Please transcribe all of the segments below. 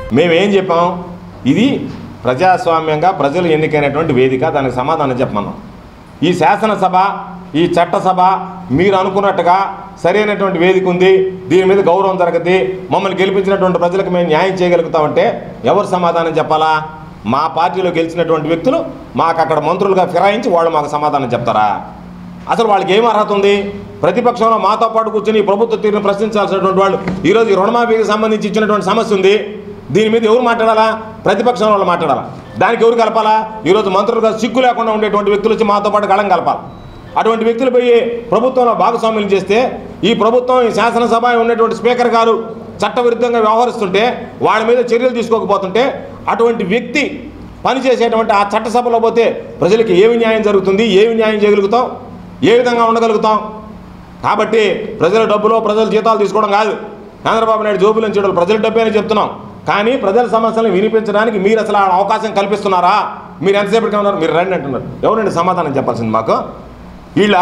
మేమేం చెప్పాం ఇది ప్రజాస్వామ్యంగా ప్రజలు ఎన్నికైనటువంటి వేదిక దానికి సమాధానం చెప్పమన్నాం ఈ శాసనసభ ఈ చట్టసభ మీరు అనుకున్నట్టుగా సరైనటువంటి వేదిక ఉంది దీని మీద గౌరవం జరగద్ది మమ్మల్ని గెలిపించినటువంటి ప్రజలకు మేము న్యాయం చేయగలుగుతామంటే ఎవరు సమాధానం చెప్పాలా మా పార్టీలో గెలిచినటువంటి వ్యక్తులు మాకు అక్కడ మంత్రులుగా ఫిరాయించి వాళ్ళు మాకు సమాధానం చెప్తారా అసలు వాళ్ళకి ఏం అర్హత ఉంది ప్రతిపక్షంలో మాతో పాటు కూర్చొని ఈ ప్రభుత్వ తీరును ప్రశ్నించాల్సినటువంటి వాళ్ళు ఈరోజు ఈ రుణమాఫీకి సంబంధించి ఇచ్చినటువంటి సమస్య ఉంది దీని మీద ఎవరు మాట్లాడాలా ప్రతిపక్షం వాళ్ళు మాట్లాడాలా దానికి ఎవరు కలపాలా ఈరోజు మంత్రులుగా సిగ్గు లేకుండా ఉండేటువంటి వ్యక్తులు వచ్చి మాతో పాటు గళం కలపాలి అటువంటి వ్యక్తులు పోయి ప్రభుత్వంలో భాగస్వామ్యం చేస్తే ఈ ప్రభుత్వం ఈ శాసనసభ ఉన్నటువంటి స్పీకర్ గారు చట్టవిరుద్ధంగా వ్యవహరిస్తుంటే వాళ్ళ మీద చర్యలు తీసుకోకపోతుంటే అటువంటి వ్యక్తి పనిచేసేటువంటి ఆ చట్టసభలో పోతే ప్రజలకు ఏమి న్యాయం జరుగుతుంది ఏమి న్యాయం చేయగలుగుతాం ఏ విధంగా ఉండగలుగుతాం కాబట్టి ప్రజల డబ్బులో ప్రజల జీతాలు తీసుకోవడం కాదు చంద్రబాబు నాయుడు జోబులు నుంచి ప్రజల డబ్బే అని చెప్తున్నాం కానీ ప్రజల సమస్యలను వినిపించడానికి మీరు అసలు ఆ అవకాశం కల్పిస్తున్నారా మీరు ఎంతసేపటికి ఉన్నారు మీరు రండి అంటున్నారు ఎవరండి సమాధానం చెప్పాల్సింది మాకు వీళ్ళ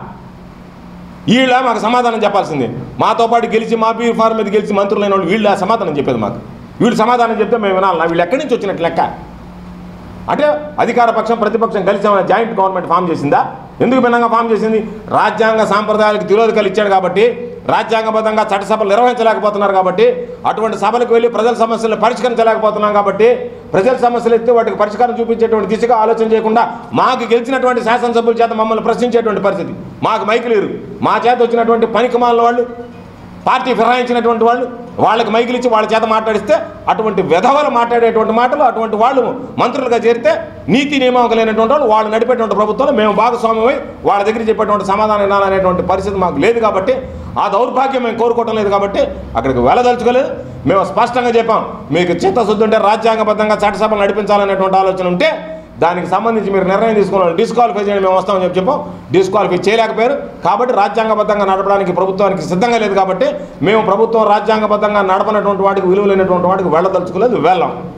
వీళ్ళ మాకు సమాధానం చెప్పాల్సింది మాతో పాటు గెలిచి మా బీ ఫార్మ్ మీద గెలిచి మంత్రులైన వాళ్ళు వీళ్ళ సమాధానం చెప్పేది మాకు వీళ్ళు సమాధానం చెప్తే మేము వినాలన్నా వీళ్ళు ఎక్కడి నుంచి వచ్చినట్టు లెక్క అంటే అధికార పక్షం ప్రతిపక్షం కలిసి ఏమైనా జాయింట్ గవర్నమెంట్ ఫామ్ చేసిందా ఎందుకు భిన్నంగా ఫామ్ చేసింది రాజ్యాంగ సాంప్రదాయాలకు తిరోధకాలు ఇచ్చాడు కాబట్టి రాజ్యాంగబద్ధంగా చట్టసభలు నిర్వహించలేకపోతున్నారు కాబట్టి అటువంటి సభలకు వెళ్ళి ప్రజల సమస్యలను పరిష్కరించలేకపోతున్నాం కాబట్టి ప్రజల సమస్యలు ఎత్తే వాటికి పరిష్కారం చూపించేటువంటి దిశగా ఆలోచన చేయకుండా మాకు గెలిచినటువంటి శాసనసభ్యుల చేత మమ్మల్ని ప్రశ్నించేటువంటి పరిస్థితి మాకు మైకు లేరు మా చేత వచ్చినటువంటి పనికిమాల వాళ్ళు పార్టీ ఫిరాయించినటువంటి వాళ్ళు వాళ్ళకి మైకులు ఇచ్చి వాళ్ళ చేత మాట్లాడిస్తే అటువంటి విధవలు మాట్లాడేటువంటి మాటలు అటువంటి వాళ్ళు మంత్రులుగా చేరితే నీతి నియామకం లేనటువంటి వాళ్ళు వాళ్ళు నడిపేటువంటి ప్రభుత్వంలో మేము భాగస్వామ్యమై వాళ్ళ దగ్గర చెప్పేటువంటి సమాధానం వినాలనేటువంటి పరిస్థితి మాకు లేదు కాబట్టి ఆ దౌర్భాగ్యం మేము కోరుకోవటం లేదు కాబట్టి అక్కడికి వెళ్ళదలుచుకోలేదు మేము స్పష్టంగా చెప్పాం మీకు చిత్తశుద్ధి ఉంటే రాజ్యాంగబద్ధంగా చట్టసభలు నడిపించాలనేటువంటి ఆలోచన ఉంటే దానికి సంబంధించి మీరు నిర్ణయం తీసుకున్నాం డిస్క్వాలిఫై చేయండి మేము వస్తామని చెప్పి చెప్పాం డిస్క్వాలిఫై చేయలేకపోయారు కాబట్టి రాజ్యాంగబద్ధంగా నడపడానికి ప్రభుత్వానికి సిద్ధంగా లేదు కాబట్టి మేము ప్రభుత్వం రాజ్యాంగబద్ధంగా నడపనటువంటి వాటికి విలువ లేనటువంటి వాటికి వెళ్ళదలుచుకోలేదు వెళ్ళాం